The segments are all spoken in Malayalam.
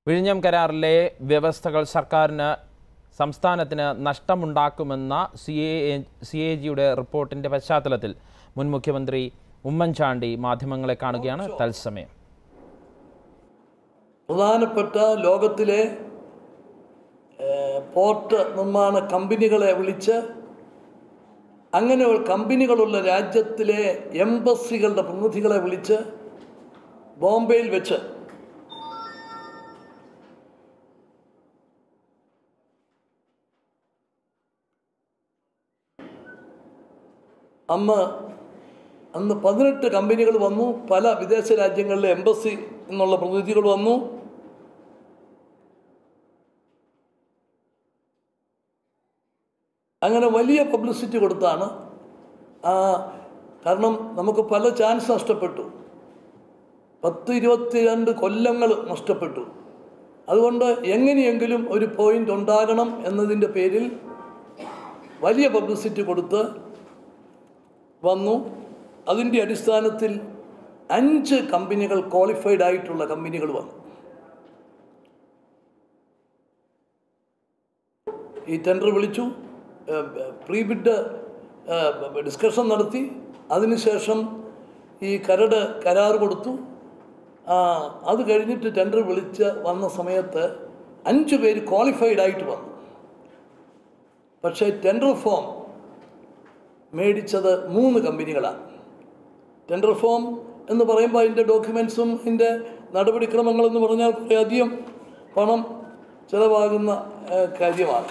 വിഴിഞ്ഞം കരാറിലെ വ്യവസ്ഥകൾ സർക്കാരിന് സംസ്ഥാനത്തിന് നഷ്ടമുണ്ടാക്കുമെന്ന സി എ സി എ ജിയുടെ റിപ്പോർട്ടിന്റെ പശ്ചാത്തലത്തിൽ മുൻ മുഖ്യമന്ത്രി ഉമ്മൻചാണ്ടി മാധ്യമങ്ങളെ കാണുകയാണ് തത്സമയം പ്രധാനപ്പെട്ട ലോകത്തിലെ ഏഹ്, പോർട്ട് നിർമ്മാണ കമ്പനികളെ വിളിച്ച് അങ്ങനെ ഒരു കമ്പനികളുള്ള രാജ്യത്തിലെ എംബസികളുടെ പ്രതിനിധികളെ വിളിച്ച് ബോംബെയിൽ വെച്ച് അന്ന് അന്ന് പതിനെട്ട് കമ്പനികൾ വന്നു പല വിദേശ രാജ്യങ്ങളിലെ എംബസി എന്നുള്ള പ്രതിനിധികൾ വന്നു അങ്ങനെ വലിയ പബ്ലിസിറ്റി കൊടുത്താണ് ആ കാരണം നമുക്ക് പല ചാൻസ് നഷ്ടപ്പെട്ടു പത്ത് ഇരുപത്തിരണ്ട് കൊല്ലങ്ങൾ നഷ്ടപ്പെട്ടു അതുകൊണ്ട് എങ്ങനെയെങ്കിലും ഒരു പോയിന്റ് ഉണ്ടാകണം എന്നതിൻ്റെ പേരിൽ വലിയ പബ്ലിസിറ്റി കൊടുത്ത് വന്നു അതിൻ്റെ അടിസ്ഥാനത്തിൽ അഞ്ച് കമ്പനികൾ ക്വാളിഫൈഡ് ആയിട്ടുള്ള കമ്പനികൾ വന്നു ഈ ടെൻഡർ വിളിച്ചു പ്രീ ബിഡ് ഡിസ്കഷൻ നടത്തി അതിനുശേഷം ഈ കരട് കരാർ കൊടുത്തു ആ, അത് കഴിഞ്ഞിട്ട് ടെൻഡർ വിളിച്ച് വന്ന സമയത്ത് അഞ്ച് പേര് ക്വാളിഫൈഡ് ആയിട്ട് വന്നു പക്ഷേ ടെൻഡർ ഫോം മേടിച്ചത് മൂന്ന് കമ്പനികളാണ് ടെൻഡർ ഫോം എന്ന് പറയുമ്പോൾ അതിൻ്റെ ഡോക്യുമെൻസും അതിൻ്റെ നടപടിക്രമങ്ങളെന്ന് പറഞ്ഞാൽ കുറേയധികം പണം ചിലവാകുന്ന ഏഹ്, കാര്യമാണ്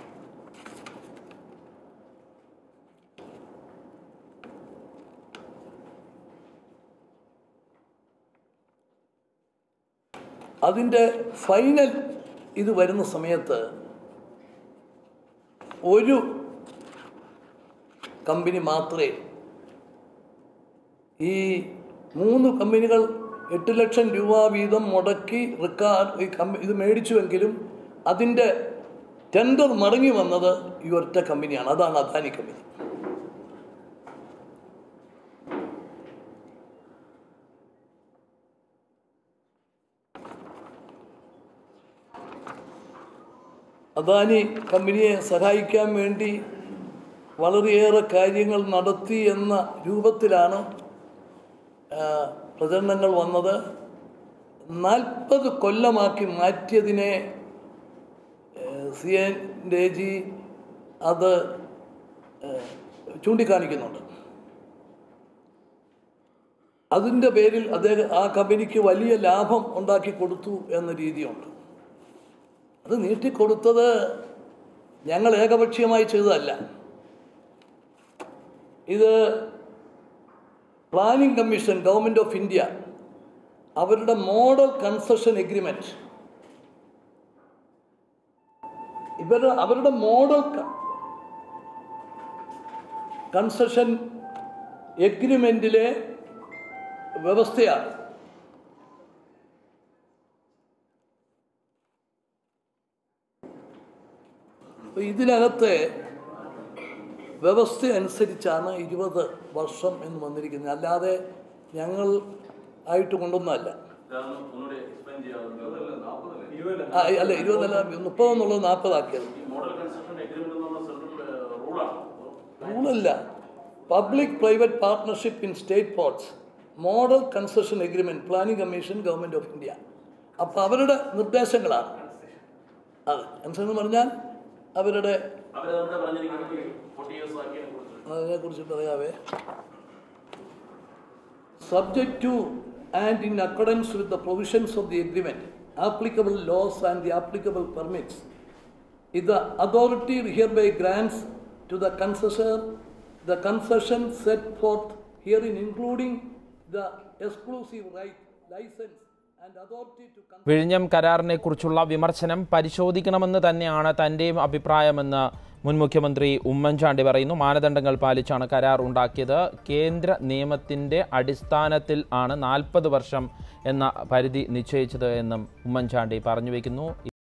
അതിൻ്റെ ഫൈനൽ ഇത് വരുന്ന സമയത്ത് ഒരു കമ്പനി മാത്രമേ ഈ മൂന്ന് കമ്പനികൾ എട്ട് ലക്ഷം രൂപ വീതം മുടക്കി റിക്കാർഡ് ഈ കമ്പ ഇത് മേടിച്ചുവെങ്കിലും അതിൻ്റെ ടെൻഡർ മടങ്ങി വന്നത് ഈ ഒറ്റ കമ്പനിയാണ് അതാണ് അദാനി കമ്പനി അദാനി കമ്പനിയെ സഹായിക്കാൻ വേണ്ടി വളരെയേറെ കാര്യങ്ങൾ നടത്തി എന്ന രൂപത്തിലാണ് ആ, പ്രചരണങ്ങൾ വന്നത് നാൽപ്പത് കൊല്ലമാക്കി മാറ്റിയതിനെ സി എൻ ജി അത് ഏ, ചൂണ്ടിക്കാണിക്കുന്നുണ്ട് അതിൻ്റെ പേരിൽ അദ്ദേഹം ആ കമ്പനിക്ക് വലിയ ലാഭം ഉണ്ടാക്കി കൊടുത്തു എന്ന രീതിയുണ്ട് അത് നീട്ടിക്കൊടുത്തത് ഞങ്ങൾ ഏകപക്ഷീയമായി ചെയ്തതല്ല ഇത് planning commission government of India അവരുടെ മോഡൽ കൺസെഷൻ എഗ്രിമെൻറ്റ് ഇവരുടെ അവരുടെ മോഡൽ കൺസെഷൻ എഗ്രിമെൻറ്റിലെ വ്യവസ്ഥയാണ് അപ്പോൾ ഇതിനകത്തെ വ്യവസ്ഥ അനുസരിച്ചാണ് ഇരുപത് വർഷം എന്ന് വന്നിരിക്കുന്നത് അല്ലാതെ ഞങ്ങൾ ആയിട്ട് കൊണ്ടൊന്നുമല്ല ആ, അല്ല ഇരുപതല്ല മുപ്പതെന്നുള്ളത് നാൽപ്പതാക്കിയത് റൂളല്ല public private partnership in state ports model concession agreement planning commission government of India അപ്പോൾ അവരുടെ നിർദ്ദേശങ്ങളാണ് അതെ കൺസെഷൻ എന്ന് പറഞ്ഞാൽ അവരുടെ അതിനെക്കുറിച്ച് പറയാവേ subject to and in accordance with the provisions of the agreement applicable laws and the applicable permits ഇത് the authority hereby grants to the concessor the concession set forth herein including the exclusive right, license and authority to con- വിഴിഞ്ഞം കരാറിനെ കുറിച്ചുള്ള വിമർശനം പരിശോധിക്കണമെന്ന് തന്നെയാണ് തൻ്റെയും അഭിപ്രായമെന്ന് മുൻ മുഖ്യമന്ത്രി ഉമ്മൻചാണ്ടി പറയുന്നു മാനദണ്ഡങ്ങൾ പാലിച്ചാണ് കരാർ ഉണ്ടാക്കിയത് കേന്ദ്ര നിയമത്തിൻ്റെ അടിസ്ഥാനത്തിൽ ആണ് നാൽപ്പത് വർഷം എന്ന പരിധി നിശ്ചയിച്ചത് എന്നും ഉമ്മൻചാണ്ടി പറഞ്ഞു വയ്ക്കുന്നു